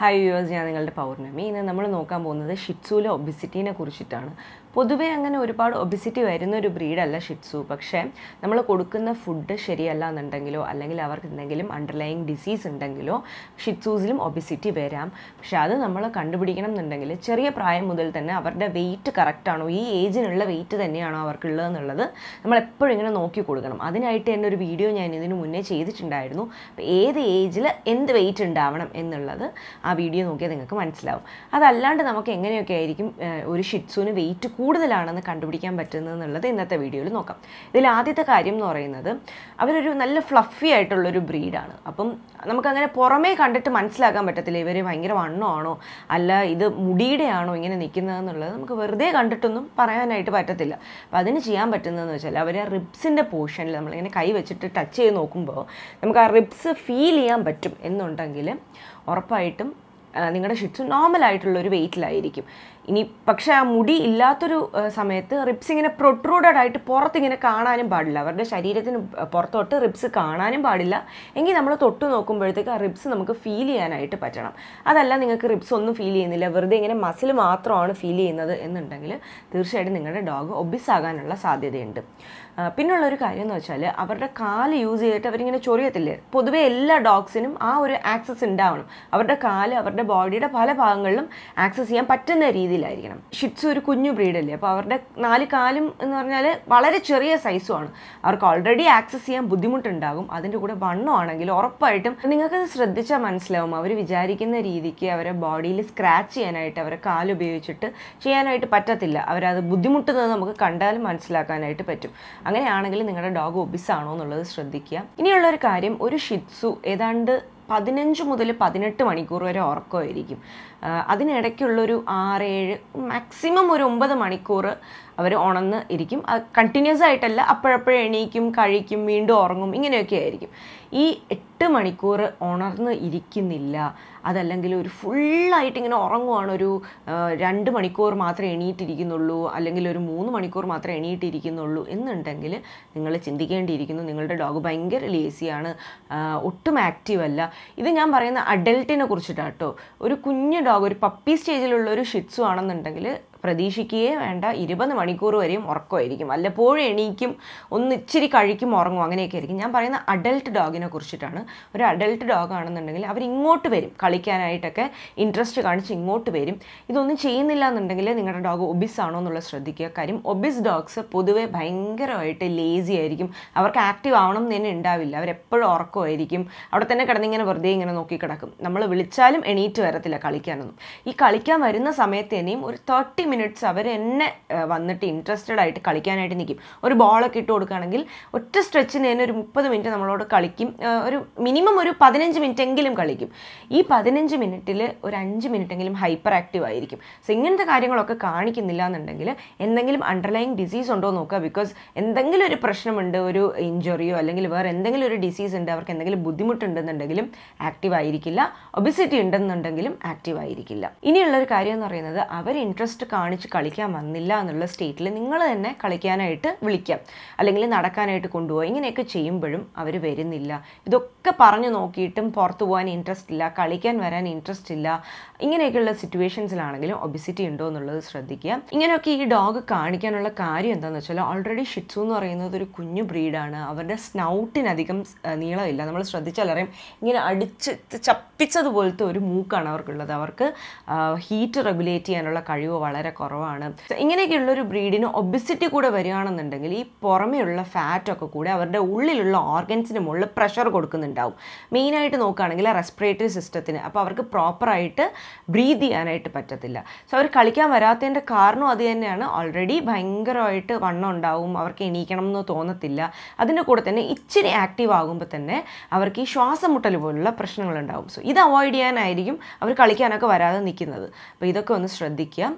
hi viewers ഞാൻ നിങ്ങളുടെ പൗർണമി ഇന്ന് നമ്മൾ നോക്കാൻ പോകുന്നത് ഷിറ്റ്സുവിലെ ഒബിസിറ്റീനെ കുറിച്ചിട്ടാണ് പൊതുവേ അങ്ങനെ ഒരുപാട് ഒബിസിറ്റി വരുന്ന ഒരു ബ്രീഡല്ല ഷിറ്റ്സു പക്ഷേ നമ്മൾ കൊടുക്കുന്ന ഫുഡ് ശരിയല്ല എന്നുണ്ടെങ്കിലോ അല്ലെങ്കിൽ അവർക്ക് എന്തെങ്കിലും അണ്ടർലൈങ് ഡിസീസ് ഉണ്ടെങ്കിലോ ഷിറ്റ്സൂസിലും ഒബിസിറ്റി വരാം പക്ഷെ അത് നമ്മൾ കണ്ടുപിടിക്കണം എന്നുണ്ടെങ്കിൽ ചെറിയ പ്രായം മുതൽ തന്നെ അവരുടെ വെയിറ്റ് കറക്റ്റാണോ ഈ ഏജിനുള്ള വെയിറ്റ് തന്നെയാണോ അവർക്കുള്ളത് എന്നുള്ളത് നമ്മൾ എപ്പോഴും ഇങ്ങനെ നോക്കി കൊടുക്കണം അതിനായിട്ട് തന്നെ ഒരു വീഡിയോ ഞാൻ ഇതിനു മുന്നേ ചെയ്തിട്ടുണ്ടായിരുന്നു അപ്പോൾ ഏത് ഏജിൽ എന്ത് വെയിറ്റ് ഉണ്ടാവണം എന്നുള്ളത് ആ വീഡിയോ നോക്കിയാൽ നിങ്ങൾക്ക് മനസ്സിലാവും അതല്ലാണ്ട് നമുക്ക് എങ്ങനെയൊക്കെ ആയിരിക്കും ഏഹ്, ഒരു ഷിറ്റ്സുവിന് വെയിറ്റ് കൂടുതലാണെന്ന് കണ്ടുപിടിക്കാൻ പറ്റുന്നത് എന്നുള്ളത് ഇന്നത്തെ വീഡിയോയിൽ നോക്കാം ഇതിൽ ആദ്യത്തെ കാര്യം എന്ന് പറയുന്നത് അവരൊരു നല്ല ഫ്ലഫി ആയിട്ടുള്ളൊരു ബ്രീഡാണ് അപ്പം നമുക്കങ്ങനെ പുറമേ കണ്ടിട്ട് മനസ്സിലാക്കാൻ പറ്റത്തില്ല ഇവർ ഭയങ്കര വണ്ണമാണോ അല്ല ഇത് മുടിയുടെ ആണോ ഇങ്ങനെ നിൽക്കുന്നത് എന്നുള്ളത് നമുക്ക് വെറുതെ കണ്ടിട്ടൊന്നും പറയാനായിട്ട് പറ്റത്തില്ല അപ്പം അതിന് ചെയ്യാൻ പറ്റുന്നതെന്ന് വെച്ചാൽ അവർ ആ റിബ്സിൻ്റെ പോർഷനിൽ നമ്മളിങ്ങനെ കൈ വെച്ചിട്ട് ടച്ച് ചെയ്ത് നോക്കുമ്പോൾ നമുക്ക് ആ റിബ്സ് ഫീൽ ചെയ്യാൻ പറ്റും എന്നുണ്ടെങ്കിൽ ഉറപ്പായിട്ടും ആ, നിങ്ങളുടെ ഷിറ്റ്സ് നോർമൽ ആയിട്ടുള്ള ഒരു വെയിറ്റിലായിരിക്കും ഇനി പക്ഷേ ആ മുടി ഇല്ലാത്തൊരു ആ, സമയത്ത് റിബ്സ് ഇങ്ങനെ പ്രൊട്രൂഡഡ് ആയിട്ട് പുറത്തിങ്ങനെ കാണാനും പാടില്ല അവരുടെ ശരീരത്തിന് പുറത്തോട്ട് റിബ്സ് കാണാനും പാടില്ല എങ്കിൽ നമ്മൾ തൊട്ട് നോക്കുമ്പോഴത്തേക്ക് ആ റിബ്സ് നമുക്ക് ഫീൽ ചെയ്യാനായിട്ട് പറ്റണം അതല്ല നിങ്ങൾക്ക് റിബ്സ് ഒന്നും ഫീൽ ചെയ്യുന്നില്ല വെറുതെ ഇങ്ങനെ മസിൽ മാത്രമാണ് ഫീൽ ചെയ്യുന്നത് എന്നുണ്ടെങ്കിൽ തീർച്ചയായിട്ടും നിങ്ങളുടെ ഡോഗ് ഒബിസ് ആകാനുള്ള സാധ്യതയുണ്ട് ആ, പിന്നുള്ളൊരു കാര്യം എന്ന് വെച്ചാൽ അവരുടെ കാല് യൂസ് ചെയ്തിട്ട് അവരിങ്ങനെ ചൊറിയത്തില്ലേ പൊതുവെ എല്ലാ ഡോഗ്സിനും ആ ഒരു ആക്സസ് ഉണ്ടാവണം അവരുടെ കാല് അവരുടെ ബോഡിയുടെ പല ഭാഗങ്ങളിലും ആക്സസ് ചെയ്യാൻ പറ്റുന്ന രീതിയിലായിരിക്കണം ഷിറ്റ്സ് ഒരു കുഞ്ഞു ബ്രീഡല്ലേ അപ്പോൾ അവരുടെ നാല് കാലും എന്ന് പറഞ്ഞാൽ വളരെ ചെറിയ സൈസുമാണ് അവർക്ക് ഓൾറെഡി ആക്സസ് ചെയ്യാൻ ബുദ്ധിമുട്ടുണ്ടാകും അതിൻ്റെ കൂടെ വണ്ണമാണെങ്കിൽ ഉറപ്പായിട്ടും നിങ്ങൾക്കത് ശ്രദ്ധിച്ചാൽ മനസ്സിലാവും അവർ വിചാരിക്കുന്ന രീതിക്ക് അവരെ ബോഡിയിൽ സ്ക്രാച്ച് ചെയ്യാനായിട്ട് അവരെ കാല് ഉപയോഗിച്ചിട്ട് ചെയ്യാനായിട്ട് പറ്റത്തില്ല അവരത് ബുദ്ധിമുട്ടുന്നത് നമുക്ക് കണ്ടാലും മനസ്സിലാക്കാനായിട്ട് പറ്റും അങ്ങനെയാണെങ്കിൽ നിങ്ങളുടെ ഡോഗ് ഒബിസാണോ എന്നുള്ളത് ശ്രദ്ധിക്കുക ഇനിയുള്ളൊരു കാര്യം ഒരു ഷിറ്റ്സു ഏതാണ്ട് പതിനഞ്ച് മുതൽ പതിനെട്ട് മണിക്കൂർ വരെ ഉറക്കമായിരിക്കും ആ, അതിനിടയ്ക്കുള്ളൊരു ആറ് ഏഴ് മാക്സിമം ഒരു ഒമ്പത് മണിക്കൂർ അവർ ഉണർന്ന് ഇരിക്കും കണ്ടിന്യൂസ് ആയിട്ടല്ല അപ്പോഴപ്പോഴും എണീക്കും കഴിക്കും വീണ്ടും ഉറങ്ങും ഇങ്ങനെയൊക്കെ ആയിരിക്കും ഈ എട്ട് മണിക്കൂർ ഉണർന്ന് ഇരിക്കുന്നില്ല അതല്ലെങ്കിൽ ഒരു ഫുള്ളായിട്ട് ഇങ്ങനെ ഉറങ്ങുവാണ് ഒരു ആ, രണ്ട് മണിക്കൂർ മാത്രമേ എണീറ്റിരിക്കുന്നുള്ളൂ അല്ലെങ്കിൽ ഒരു മൂന്ന് മണിക്കൂർ മാത്രമേ എണീറ്റിരിക്കുന്നുള്ളൂ എന്നുണ്ടെങ്കിൽ നിങ്ങൾ ചിന്തിക്കേണ്ടിയിരിക്കുന്നു നിങ്ങളുടെ ഡോഗ് ഭയങ്കര ലേസിയാണ് ഒട്ടും ആക്റ്റീവ് അല്ല ഇത് ഞാൻ പറയുന്ന അഡൽട്ടിനെ കുറിച്ചിട്ടാണ് കേട്ടോ ഒരു കുഞ്ഞു ഡോഗ് ഒരു പപ്പി സ്റ്റേജിലുള്ള ഒരു ഷിറ്റ്സു ആണെന്നുണ്ടെങ്കിൽ പ്രതീക്ഷിക്കുകയേ വേണ്ട ഇരുപത് മണിക്കൂർ വരെയും ഉറക്കമായിരിക്കും വല്ലപ്പോഴും എണീക്കും ഒന്ന് ഇച്ചിരി കഴിക്കും ഉറങ്ങും അങ്ങനെയൊക്കെ ആയിരിക്കും ഞാൻ പറയുന്ന അഡൽട്ട് ഡോഗിനെ കുറിച്ചിട്ടാണ് ഒരു അഡൽട്ട് ഡോഗ് ആണെന്നുണ്ടെങ്കിൽ അവർ ഇങ്ങോട്ട് വരും കളിക്കാനായിട്ടൊക്കെ ഇൻട്രസ്റ്റ് കാണിച്ച് ഇങ്ങോട്ട് വരും ഇതൊന്നും ചെയ്യുന്നില്ല എന്നുണ്ടെങ്കിൽ നിങ്ങളുടെ ഡോഗ് ഒബിസ് ആണോ എന്നുള്ളത് ശ്രദ്ധിക്കുക കാര്യം ഒബിസ് ഡോഗ്സ് പൊതുവേ ഭയങ്കരമായിട്ട് ലേസി ആയിരിക്കും അവർക്ക് ആക്റ്റീവ് ആവണം എന്ന് തന്നെ ഉണ്ടാവില്ല അവരെപ്പോഴും ഉറക്കമായിരിക്കും അവിടെ തന്നെ കിടന്നിങ്ങനെ വെറുതെ ഇങ്ങനെ നോക്കി കിടക്കും നമ്മൾ വിളിച്ചാലും എണീറ്റ് വരത്തില്ല കളിക്കാനൊന്നും ഈ കളിക്കാൻ വരുന്ന സമയത്ത് തന്നെയും ഒരു തേർട്ടി മിനിറ്റ്സ് അവർ എന്നെ ഏഹ്, വന്നിട്ട് ഇൻട്രസ്റ്റഡ് ആയിട്ട് കളിക്കാനായിട്ട് നിൽക്കും ഒരു ബോളൊക്കെ ഇട്ട് കൊടുക്കുകയാണെങ്കിൽ ഒറ്റ സ്ട്രെച്ചിന് തന്നെ ഒരു മുപ്പത് മിനിറ്റ് നമ്മളോട് കളിക്കും ഏഹ്, ഒരു മിനിമം ഒരു പതിനഞ്ച് മിനിറ്റ് എങ്കിലും കളിക്കും ഈ പതിനഞ്ച് മിനിറ്റിൽ ഒരു അഞ്ച് മിനിറ്റ് എങ്കിലും ഹൈപ്പർ ആക്റ്റീവ് ആയിരിക്കും സോ ഇങ്ങനത്തെ കാര്യങ്ങളൊക്കെ കാണിക്കുന്നില്ല എന്നുണ്ടെങ്കിൽ എന്തെങ്കിലും അണ്ടർലൈങ് ഡിസീസ് ഉണ്ടോ എന്ന് നോക്കുക ബിക്കോസ് എന്തെങ്കിലും ഒരു പ്രശ്നമുണ്ട് ഒരു ഇഞ്ചുറിയോ അല്ലെങ്കിൽ വേറെ എന്തെങ്കിലും ഒരു ഡിസീസ് ഉണ്ട് അവർക്ക് എന്തെങ്കിലും ബുദ്ധിമുട്ടുണ്ടെന്നുണ്ടെങ്കിലും ആക്റ്റീവ് ആയിരിക്കില്ല ഒബിസിറ്റി ഉണ്ടെന്നുണ്ടെങ്കിലും ആക്റ്റീവ് ആയിരിക്കില്ല ഇനിയുള്ളൊരു കാര്യം എന്ന് പറയുന്നത് അവർ ഇൻട്രസ്റ്റ് കാണിച്ച് കളിക്കാൻ വന്നില്ല എന്നുള്ള സ്റ്റേറ്റിൽ നിങ്ങൾ തന്നെ കളിക്കാനായിട്ട് വിളിക്കാം അല്ലെങ്കിൽ നടക്കാനായിട്ട് കൊണ്ടുപോകുക ഇങ്ങനെയൊക്കെ ചെയ്യുമ്പോഴും അവർ വരുന്നില്ല ഇതൊക്കെ പറഞ്ഞു നോക്കിയിട്ടും പുറത്തു പോകാൻ ഇൻട്രസ്റ്റ് ഇല്ല കളിക്കാൻ വരാൻ ഇൻട്രസ്റ്റ് ഇല്ല ഇങ്ങനെയൊക്കെയുള്ള സിറ്റുവേഷൻസിലാണെങ്കിലും ഒബിസിറ്റി ഉണ്ടോ എന്നുള്ളത് ശ്രദ്ധിക്കുക ഇങ്ങനെയൊക്കെ ഈ ഡോഗ് കാണിക്കാനുള്ള കാര്യം എന്താണെന്ന് വെച്ചാൽ ഓൾറെഡി ഷിറ്റ്സു എന്ന് പറയുന്നത് ഒരു കുഞ്ഞു ബ്രീഡാണ് അവരുടെ സ്നൗട്ടിനധികം ആ, നീളമില്ല നമ്മൾ ശ്രദ്ധിച്ചാൽ അറിയാം ഇങ്ങനെ അടിച്ച് ചപ്പിച്ചതുപോലത്തെ ഒരു മൂക്കാണ് അവർക്കുള്ളത് അവർക്ക് ഹീറ്റ് റെഗുലേറ്റ് ചെയ്യാനുള്ള കഴിവ് വളരെ കുറവാണ് So, ഇങ്ങനെയൊക്കെയുള്ള ഒരു ബ്രീഡിന് ഒബിസിറ്റി കൂടെ വരികയാണെന്നുണ്ടെങ്കിൽ ഈ പുറമെയുള്ള ഫാറ്റൊക്കെ കൂടെ അവരുടെ ഉള്ളിലുള്ള ഓർഗൻസിന് മുകളിൽ പ്രഷർ കൊടുക്കുന്നുണ്ടാവും മെയിനായിട്ട് നോക്കുകയാണെങ്കിൽ റെസ്പിറേറ്ററി സിസ്റ്റത്തിന് അപ്പോൾ അവർക്ക് പ്രോപ്പറായിട്ട് ബ്രീത്ത് ചെയ്യാനായിട്ട് പറ്റത്തില്ല സോ അവർ കളിക്കാൻ വരാത്തതിൻ്റെ കാരണം അത് തന്നെയാണ് ഓൾറെഡി ഭയങ്കരമായിട്ട് വണ്ണം ഉണ്ടാവും അവർക്ക് എണീക്കണം എന്ന് തോന്നത്തില്ല അതിൻ്റെ കൂടെ തന്നെ ഇച്ചിരി ആക്റ്റീവ് ആകുമ്പോൾ തന്നെ അവർക്ക് ഈ ശ്വാസം മുട്ടൽ പോലുള്ള പ്രശ്നങ്ങളുണ്ടാവും സോ ഇത് അവോയ്ഡ് ചെയ്യാനായിരിക്കും അവർ കളിക്കാനൊക്കെ വരാതെ നിൽക്കുന്നത് അപ്പോൾ ഇതൊക്കെ ഒന്ന് ശ്രദ്ധിക്കുക ഇനി ശ്രദ്ധിക്കുക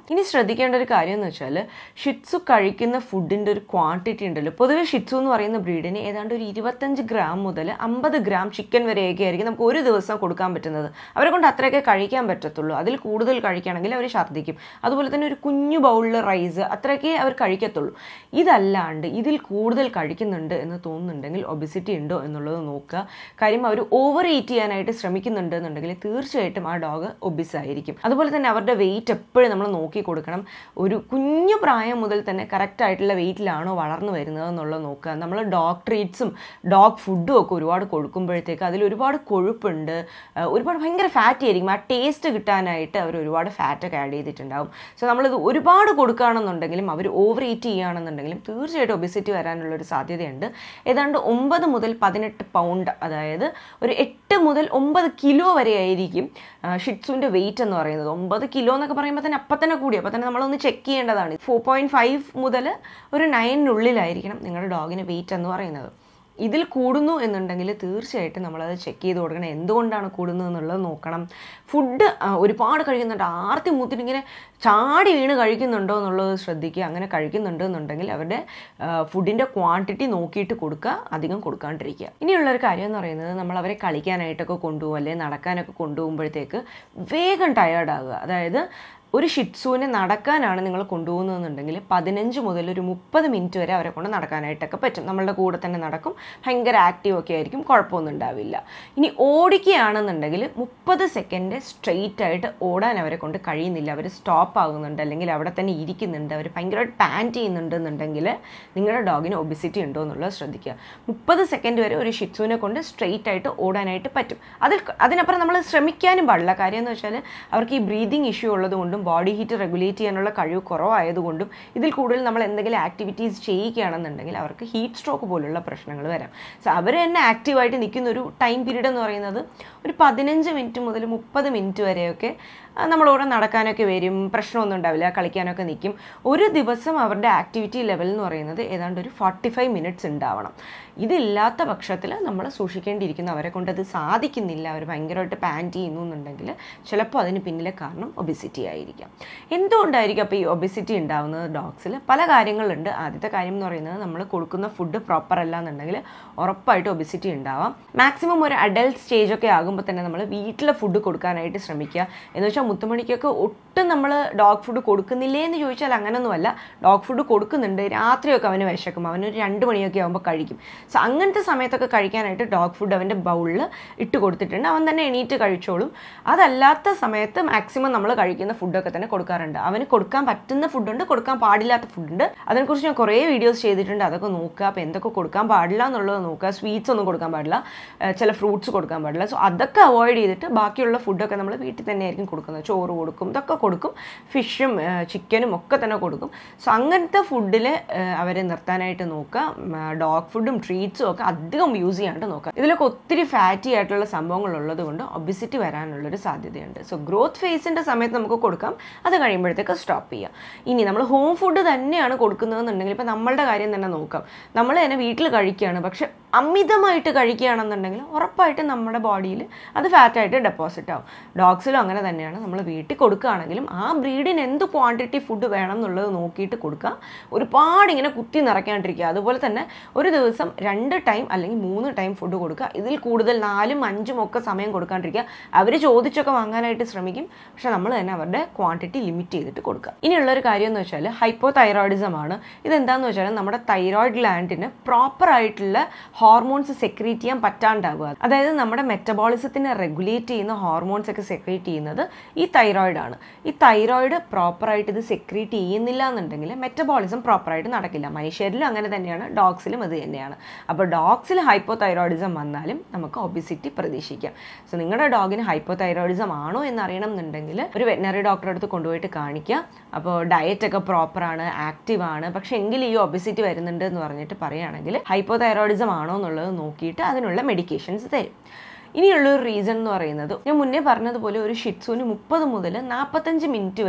ശ്രദ്ധിക്കേണ്ട ഒരു കാര്യം എന്ന് വെച്ചാൽ ഷിറ്റ്സു കഴിക്കുന്ന ഫുഡിൻ്റെ ഒരു ക്വാണ്ടിറ്റി ഉണ്ടല്ലോ പൊതുവെ ഷിറ്റ്സു എന്ന് പറയുന്ന ബ്രീഡിന് ഏതാണ്ട് ഒരു ഇരുപത്തഞ്ച് ഗ്രാം മുതൽ അമ്പത് ഗ്രാം ചിക്കൻ വരെയൊക്കെ ആയിരിക്കും നമുക്ക് ഒരു ദിവസം കൊടുക്കാൻ പറ്റുന്നത് അവരെ കൊണ്ട് അത്രയൊക്കെ കഴിക്കാൻ പറ്റത്തുള്ളൂ അതിൽ കൂടുതൽ കഴിക്കുകയാണെങ്കിൽ അവർ ഛർദ്ദിക്കും അതുപോലെ തന്നെ ഒരു കുഞ്ഞു ബൗളിൽ റൈസ് അത്രയൊക്കെ അവർ കഴിക്കത്തുള്ളൂ ഇതല്ലാണ്ട് ഇതിൽ കൂടുതൽ കഴിക്കുന്നുണ്ട് എന്ന് തോന്നുന്നുണ്ടെങ്കിൽ ഒബിസിറ്റി ഉണ്ടോ എന്നുള്ളത് നോക്കുക കാര്യം അവർ ഓവർ ഈറ്റ് ചെയ്യാനായിട്ട് ശ്രമിക്കുന്നുണ്ട് എന്നുണ്ടെങ്കിൽ തീർച്ചയായിട്ടും ആ ഡോഗ് ഒബിസ് ആയിരിക്കും അതുപോലെ തന്നെ അവരുടെ വെയിറ്റ് എപ്പോഴും നമ്മൾ നോക്കി കൊടുക്കണം ഒരു കുഞ്ഞു പ്രായം മുതൽ തന്നെ കറക്റ്റ് ആയിട്ടുള്ള വെയിറ്റിലാണോ വളർന്നു വരുന്നത് എന്നുള്ളത് നോക്കുക നമ്മൾ ഡോഗ് ട്രീറ്റ്സും ഡോഗ് ഫുഡും ഒക്കെ ഒരുപാട് കൊടുക്കുമ്പോഴത്തേക്ക് അതിൽ ഒരുപാട് കൊഴുപ്പുണ്ട് ആ, ഒരുപാട് ഭയങ്കര ഫാറ്റി ആയിരിക്കും ആ ടേസ്റ്റ് കിട്ടാനായിട്ട് അവർ ഒരുപാട് ഫാറ്റൊക്കെ ആഡ് ചെയ്തിട്ടുണ്ടാവും സോ നമ്മളിത് ഒരുപാട് കൊടുക്കുകയാണെന്നുണ്ടെങ്കിലും അവർ ഓവർ ഈറ്റ് ചെയ്യുകയാണെന്നുണ്ടെങ്കിലും തീർച്ചയായിട്ടും ഒബിസിറ്റി വരാനുള്ള ഒരു സാധ്യതയുണ്ട് ഏതാണ്ട് ഒമ്പത് മുതൽ പതിനെട്ട് പൗണ്ട് അതായത് ഒരു എട്ട് മുതൽ ഒമ്പത് കിലോ വരെ ആയിരിക്കും ഷിറ്റ്സുവിൻ്റെ വെയിറ്റ് എന്ന് പറയുന്നത് ഒമ്പത് കിലോ എന്നൊക്കെ പറയുമ്പോൾ തന്നെ അപ്പം തന്നെ കൂടി അപ്പോൾ തന്നെ നമ്മളൊന്ന് ചെക്ക് ചെയ്യേണ്ടതാണ് ഫോർ പോയിൻറ്റ് ഫൈവ് മുതൽ ഒരു നയനിനുള്ളിലായിരിക്കണം നിങ്ങളുടെ ഡോഗിന് വെയിറ്റ് എന്ന് പറയുന്നത് ഇതിൽ കൂടുന്നു എന്നുണ്ടെങ്കിൽ തീർച്ചയായിട്ടും നമ്മളത് ചെക്ക് ചെയ്ത് കൊടുക്കണം എന്തുകൊണ്ടാണ് കൂടുന്നത് എന്നുള്ളത് നോക്കണം ഫുഡ് ഒരുപാട് കഴിക്കുന്നുണ്ട് ആർത്തി മൂത്തിട്ട് ഇങ്ങനെ ചാടി വീണ് കഴിക്കുന്നുണ്ടോ എന്നുള്ളത് ശ്രദ്ധിക്കുക അങ്ങനെ കഴിക്കുന്നുണ്ട് എന്നുണ്ടെങ്കിൽ അവരുടെ ഫുഡിൻ്റെ ക്വാണ്ടിറ്റി നോക്കിയിട്ട് കൊടുക്കുക അധികം കൊടുക്കാണ്ടിരിക്കുക ഇനിയുള്ളൊരു കാര്യം എന്ന് പറയുന്നത് നമ്മൾ അവരെ കളിക്കാനായിട്ടൊക്കെ കൊണ്ടുപോകും അല്ലെങ്കിൽ നടക്കാനൊക്കെ കൊണ്ടുപോകുമ്പോഴത്തേക്ക് വേഗം ടയേർഡാകുക അതായത് ഒരു ഷിറ്റ്സുവിനെ നടക്കാനാണ് നിങ്ങൾ കൊണ്ടുപോകുന്നതെന്നുണ്ടെങ്കിൽ പതിനഞ്ച് മുതൽ ഒരു മുപ്പത് മിനിറ്റ് വരെ അവരെ കൊണ്ട് നടക്കാനായിട്ടൊക്കെ പറ്റും നമ്മളുടെ കൂടെ തന്നെ നടക്കും ഭയങ്കര ആക്റ്റീവ് ഒക്കെ ആയിരിക്കും കുഴപ്പമൊന്നും ഉണ്ടാവില്ല ഇനി ഓടിക്കുകയാണെന്നുണ്ടെങ്കിൽ മുപ്പത് സെക്കൻഡ് സ്ട്രെയിറ്റ് ആയിട്ട് ഓടാൻ അവരെ കൊണ്ട് കഴിയുന്നില്ല അവർ സ്റ്റോപ്പ് ആകുന്നുണ്ട് അല്ലെങ്കിൽ അവിടെ തന്നെ ഇരിക്കുന്നുണ്ട് അവർ ഭയങ്കരമായിട്ട് പാൻറ്റ് ചെയ്യുന്നുണ്ടെന്നുണ്ടെങ്കിൽ നിങ്ങളുടെ ഡോഗിന് ഒബിസിറ്റി ഉണ്ടോ എന്നുള്ളത് ശ്രദ്ധിക്കുക മുപ്പത് സെക്കൻഡ് വരെ ഒരു ഷിറ്റ്സുവിനെ കൊണ്ട് സ്ട്രെയിറ്റ് ആയിട്ട് ഓടാനായിട്ട് പറ്റും അതിൽ അതിനപ്പുറം നമ്മൾ ശ്രമിക്കാനും പാടില്ല കാര്യം എന്ന് വെച്ചാൽ അവർക്ക് ഈ ബ്രീതിങ് ഇഷ്യൂ ഉള്ളതുകൊണ്ടും ബോഡി ഹീറ്റ് റെഗുലേറ്റ് ചെയ്യാനുള്ള കഴിവ് കുറവായതുകൊണ്ടും ഇതിൽ കൂടുതൽ നമ്മൾ എന്തെങ്കിലും ആക്ടിവിറ്റീസ് ചെയ്യുകയാണെന്നുണ്ടെങ്കിൽ അവർക്ക് ഹീറ്റ് സ്ട്രോക്ക് പോലുള്ള പ്രശ്നങ്ങൾ വരാം സോ അവർ തന്നെ ആക്റ്റീവായിട്ട് നിൽക്കുന്ന ഒരു ടൈം പീരീഡ് എന്ന് പറയുന്നത് ഒരു പതിനഞ്ച് മിനിറ്റ് മുതൽ മുപ്പത് മിനിറ്റ് വരെയൊക്കെ ആ, നമ്മളോടെ നടക്കാനൊക്കെ വരും പ്രശ്നമൊന്നും ഉണ്ടാവില്ല കളിക്കാനൊക്കെ നിൽക്കും ഒരു ദിവസം അവരുടെ ആക്ടിവിറ്റി ലെവൽ എന്ന് പറയുന്നത് ഏതാണ്ട് ഒരു ഫോർട്ടി ഫൈവ് മിനിറ്റ്സ് ഉണ്ടാവണം ഇതില്ലാത്ത പക്ഷത്തിൽ നമ്മൾ സൂക്ഷിക്കേണ്ടിയിരിക്കുന്നു അവരെ കൊണ്ട് അത് സാധിക്കുന്നില്ല അവർ ഭയങ്കരമായിട്ട് പാൻറ്റ് ചെയ്യുന്നു എന്നുണ്ടെങ്കിൽ ചിലപ്പോൾ അതിന് പിന്നിലെ കാരണം ഒബിസിറ്റി ആയിരിക്കാം എന്തുകൊണ്ടായിരിക്കും അപ്പോൾ ഈ ഒബിസിറ്റി ഉണ്ടാവുന്നത് ഡോഗ്സിൽ പല കാര്യങ്ങളുണ്ട് ആദ്യത്തെ കാര്യം എന്ന് പറയുന്നത് നമ്മൾ കൊടുക്കുന്ന ഫുഡ് പ്രോപ്പർ അല്ല എന്നുണ്ടെങ്കിൽ ഉറപ്പായിട്ടും ഒബിസിറ്റി ഉണ്ടാവാം മാക്സിമം ഒരു അഡൽട്ട് സ്റ്റേജ് ഒക്കെ ആകുമ്പോൾ തന്നെ നമ്മൾ വീട്ടിലെ ഫുഡ് കൊടുക്കാനായിട്ട് ശ്രമിക്കുക എന്ന് വെച്ചാൽ മുത്തുമണിക്കൊക്കെ ഒട്ടും നമ്മൾ ഡോഗ് ഫുഡ് കൊടുക്കുന്നില്ലേ എന്ന് ചോദിച്ചാൽ അങ്ങനൊന്നുമല്ല ഡോഗ് ഫുഡ് കൊടുക്കുന്നുണ്ട് രാത്രിയൊക്കെ അവന് വിശക്കും അവനൊരു രണ്ട് മണിയൊക്കെ ആകുമ്പോൾ കഴിക്കും സോ അങ്ങനത്തെ സമയത്തൊക്കെ കഴിക്കാനായിട്ട് ഡോഗ് ഫുഡ് അവൻ്റെ ബൗളിൽ ഇട്ട് കൊടുത്തിട്ടുണ്ട് അവൻ തന്നെ എണീറ്റ് കഴിച്ചോളും അതല്ലാത്ത സമയത്ത് മാക്സിമം നമ്മൾ കഴിക്കുന്ന ഫുഡൊക്കെ തന്നെ കൊടുക്കാറുണ്ട് അവന് കൊടുക്കാൻ പറ്റുന്ന ഫുഡുണ്ട് കൊടുക്കാൻ പാടില്ലാത്ത ഫുഡുണ്ട് അതിനെക്കുറിച്ച് ഞാൻ കുറേ വീഡിയോസ് ചെയ്തിട്ടുണ്ട് അതൊക്കെ നോക്കുക അപ്പോൾ എന്തൊക്കെ കൊടുക്കാൻ പാടില്ല എന്നുള്ളത് നോക്കുക സ്വീറ്റ്സ് ഒന്നും കൊടുക്കാൻ പാടില്ല ഏഹ് ചില ഫ്രൂട്ട്സ് കൊടുക്കാൻ പാടില്ല സോ അതൊക്കെ അവോയ്ഡ് ചെയ്തിട്ട് ബാക്കിയുള്ള ഫുഡൊക്കെ നമ്മൾ വീട്ടിൽ തന്നെ ആയിരിക്കും കൊടുക്കുന്നത് ചോറ് കൊടുക്കും ഇതൊക്കെ കൊടുക്കും ഫിഷും ചിക്കനും ഒക്കെ തന്നെ കൊടുക്കും സോ അങ്ങനത്തെ ഫുഡിൽ അവരെ നിർത്താനായിട്ട് നോക്കുക ഡോഗ് ഫുഡും ട്രീറ്റ്സും ഒക്കെ അധികം യൂസ് ചെയ്യാണ്ട് നോക്കുക ഇതിലൊക്കെ ഒത്തിരി ഫാറ്റി ആയിട്ടുള്ള സംഭവങ്ങൾ ഉള്ളത് കൊണ്ട് ഒബിസിറ്റി വരാനുള്ളൊരു സാധ്യതയുണ്ട് സോ ഗ്രോത്ത് ഫേസിൻ്റെ സമയത്ത് നമുക്ക് കൊടുക്കാം അത് കഴിയുമ്പോഴത്തേക്ക് സ്റ്റോപ്പ് ചെയ്യാം ഇനി നമ്മൾ ഹോം ഫുഡ് തന്നെയാണ് കൊടുക്കുന്നതെന്നുണ്ടെങ്കിൽ ഇപ്പം നമ്മളുടെ കാര്യം തന്നെ നോക്കാം നമ്മൾ തന്നെ വീട്ടിൽ കഴിക്കുകയാണ് പക്ഷെ അമിതമായിട്ട് കഴിക്കുകയാണെന്നുണ്ടെങ്കിൽ ഉറപ്പായിട്ടും നമ്മുടെ ബോഡിയിൽ അത് ഫാറ്റായിട്ട് ഡെപ്പോസിറ്റ് ആവും ഡോഗ്സിലും അങ്ങനെ തന്നെയാണ് നമ്മൾ വീട്ടിൽ കൊടുക്കുകയാണെങ്കിലും ആ ബ്രീഡിന് എന്ത് ക്വാണ്ടിറ്റി ഫുഡ് വേണം എന്നുള്ളത് നോക്കിയിട്ട് കൊടുക്കുക ഒരുപാട് ഇങ്ങനെ കുത്തി നിറയ്ക്കാണ്ടിരിക്കുക അതുപോലെ തന്നെ ഒരു ദിവസം രണ്ട് ടൈം അല്ലെങ്കിൽ മൂന്ന് ടൈം ഫുഡ് കൊടുക്കുക ഇതിൽ കൂടുതൽ നാലും അഞ്ചും ഒക്കെ സമയം കൊടുക്കാണ്ടിരിക്കുക അവർ ചോദിച്ചൊക്കെ വാങ്ങാനായിട്ട് ശ്രമിക്കും പക്ഷെ നമ്മൾ തന്നെ അവരുടെ ക്വാണ്ടിറ്റി ലിമിറ്റ് ചെയ്തിട്ട് കൊടുക്കുക ഇനിയുള്ളൊരു കാര്യം എന്ന് വെച്ചാൽ ഹൈപ്പോ തൈറോയിഡിസം ആണ് ഇതെന്താണെന്ന് വെച്ചാൽ നമ്മുടെ തൈറോയിഡ് ഗ്ലാൻഡിന് പ്രോപ്പർ ആയിട്ടുള്ള ഹോർമോൺസ് സെക്രീറ്റ് ചെയ്യാൻ പറ്റാണ്ടാവുക അതായത് നമ്മുടെ മെറ്റബോളിസത്തിനെ റെഗുലേറ്റ് ചെയ്യുന്ന ഹോർമോൺസ് ഒക്കെ സെക്രീറ്റ് ചെയ്യുന്നത് ഈ തൈറോയിഡ് ആണ് ഈ തൈറോയിഡ് പ്രോപ്പറായിട്ട് ഇത് സെക്രീറ്റ് ചെയ്യുന്നില്ല എന്നുണ്ടെങ്കിൽ മെറ്റബോളിസം പ്രോപ്പറായിട്ട് നടക്കില്ല മനുഷ്യരിലും അങ്ങനെ തന്നെയാണ് ഡോഗ്സിലും അത് തന്നെയാണ് അപ്പോൾ ഡോഗ്സിൽ ഹൈപ്പോ തൈറോയിഡിസം വന്നാലും നമുക്ക് ഒബിസിറ്റി പ്രതീക്ഷിക്കാം സോ നിങ്ങളുടെ ഡോഗിന് ഹൈപ്പോ തൈറോയിഡിസം ആണോ എന്ന് അറിയണം എന്നുണ്ടെങ്കിൽ ഒരു വെറ്റിനറി ഡോക്ടറെ അടുത്ത് കൊണ്ടുപോയിട്ട് കാണിക്കുക അപ്പോൾ ഡയറ്റ് ഒക്കെ പ്രോപ്പറാണ് ആക്റ്റീവ് ആണ് പക്ഷേ എങ്കിൽ ഈ ഒബിസിറ്റി വരുന്നുണ്ട് എന്ന് പറഞ്ഞിട്ട് പറയുകയാണെങ്കിൽ ഹൈപ്പോ തൈറോയിഡിസം ആണോ എന്നുള്ളത് നോക്കിയിട്ട് അതിനുള്ള മെഡിക്കേഷൻസ് തരും ഇനിയുള്ളൊരു റീസൺ എന്ന് പറയുന്നത് ഞാൻ മുന്നേ പറഞ്ഞതുപോലെ ഒരു ഷിറ്റ്സുവിന് മുപ്പത് മുതൽ നാൽപ്പത്തഞ്ച് മിനിറ്റ് വരെ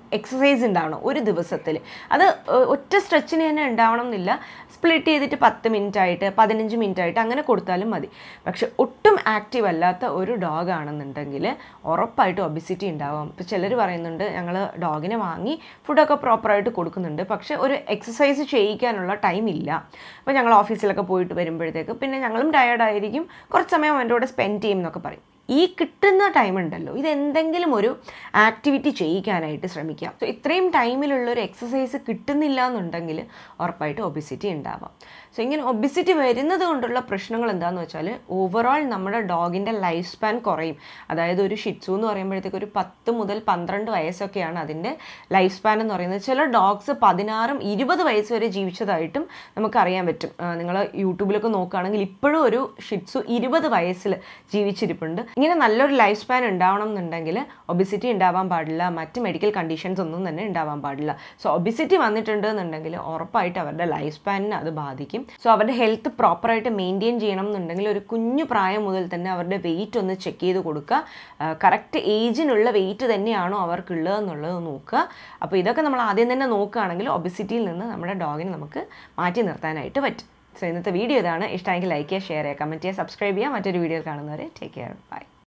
എക്സസൈസ് ഉണ്ടാവണം ഒരു ദിവസത്തിൽ അത് ഏഹ്, ഒറ്റ സ്ട്രെച്ചിന് തന്നെ ഉണ്ടാവണം എന്നില്ല സ്പ്ലിറ്റ് ചെയ്തിട്ട് പത്ത് മിനിറ്റ് ആയിട്ട് പതിനഞ്ച് മിനിറ്റ് ആയിട്ട് അങ്ങനെ കൊടുത്താലും മതി പക്ഷെ ഒട്ടും ആക്റ്റീവ് അല്ലാത്ത ഒരു ഡോഗ് ആണെന്നുണ്ടെങ്കിൽ ഉറപ്പായിട്ടും ഒബിസിറ്റി ഉണ്ടാവും ഇപ്പോൾ ചിലർ പറയുന്നുണ്ട് ഞങ്ങൾ ഡോഗിനെ വാങ്ങി ഫുഡൊക്കെ പ്രോപ്പറായിട്ട് കൊടുക്കുന്നുണ്ട് പക്ഷെ ഒരു എക്സസൈസ് ചെയ്യിക്കാനുള്ള ടൈം ഇല്ല അപ്പോൾ ഞങ്ങൾ ഓഫീസിലൊക്കെ പോയിട്ട് വരുമ്പോഴത്തേക്ക് പിന്നെ ഞങ്ങളും ടയേർഡായിരിക്കും കുറച്ച് സമയം അവൻ്റെ കൂടെ സ്പെൻഡ് ചെയ്യും എന്നൊക്കെ പറയും ഈ കിട്ടുന്ന ടൈം ഉണ്ടല്ലോ ഇത് എന്തെങ്കിലും ഒരു ആക്ടിവിറ്റി ചെയ്യിക്കാനായിട്ട് ശ്രമിക്കാം സോ ഇത്രയും ടൈമിലുള്ള ഒരു എക്സസൈസ് കിട്ടുന്നില്ല എന്നുണ്ടെങ്കിൽ ഉറപ്പായിട്ട് ഒബിസിറ്റി ഉണ്ടാവാം സോ ഇങ്ങനെ ഒബിസിറ്റി വരുന്നത് കൊണ്ടുള്ള പ്രശ്നങ്ങൾ എന്താണെന്ന് വെച്ചാൽ ഓവറോൾ നമ്മുടെ ഡോഗിൻ്റെ ലൈഫ് സ്പാൻ കുറയും അതായത് ഒരു ഷിറ്റ്സു എന്ന് പറയുമ്പോഴത്തേക്ക് ഒരു പത്ത് മുതൽ പന്ത്രണ്ട് വയസ്സൊക്കെയാണ് അതിൻ്റെ ലൈഫ് സ്പാൻ എന്ന് പറയുന്നത് ചില ഡോഗ്സ് പതിനാറും ഇരുപത് വയസ്സ് വരെ ജീവിച്ചതായിട്ടും നമുക്കറിയാൻ പറ്റും നിങ്ങൾ യൂട്യൂബിലൊക്കെ നോക്കുകയാണെങ്കിൽ ഇപ്പോഴും ഒരു ഷിറ്റ്സു ഇരുപത് വയസ്സിൽ ജീവിച്ചിരിപ്പുണ്ട് ഇങ്ങനെ നല്ലൊരു ലൈഫ് സ്പാൻ ഉണ്ടാവണം എന്നുണ്ടെങ്കിൽ ഒബിസിറ്റി ഉണ്ടാവാൻ പാടില്ല മറ്റ് മെഡിക്കൽ കണ്ടീഷൻസ് ഒന്നും തന്നെ ഉണ്ടാവാൻ പാടില്ല സോ ഒബിസിറ്റി വന്നിട്ടുണ്ട് എന്നുണ്ടെങ്കിൽ ഉറപ്പായിട്ട് അവരുടെ ലൈഫ് സ്പാനിനെ അത് ബാധിക്കും സോ അവരുടെ ഹെൽത്ത് പ്രോപ്പറായിട്ട് മെയിൻറ്റെയിൻ ചെയ്യണം എന്നുണ്ടെങ്കിൽ ഒരു കുഞ്ഞു പ്രായം മുതൽ തന്നെ അവരുടെ വെയിറ്റ് ഒന്ന് ചെക്ക് ചെയ്ത് കൊടുക്കുക കറക്റ്റ് ഏജിനുള്ള വെയിറ്റ് തന്നെയാണോ അവർക്കുള്ളത് എന്നുള്ളത് നോക്കുക അപ്പോൾ ഇതൊക്കെ നമ്മൾ ആദ്യം തന്നെ നോക്കുകയാണെങ്കിൽ ഒബിസിറ്റിയിൽ നിന്ന് നമ്മുടെ ഡോഗിനെ നമുക്ക് മാറ്റി നിർത്താനായിട്ട് പറ്റും സോ ഇന്നത്തെ വീഡിയോ ഇതാണ് ഇഷ്ടമെങ്കിൽ ലൈക്ക് ചെയ്യുക ഷെയർ ചെയ്യുക കമൻറ്റ് ചെയ്യുക സബ്സ്ക്രൈബ് ചെയ്യുക മറ്റൊരു വീഡിയോ കാണുന്നവരെ ടേക്ക് കെയർ ബൈ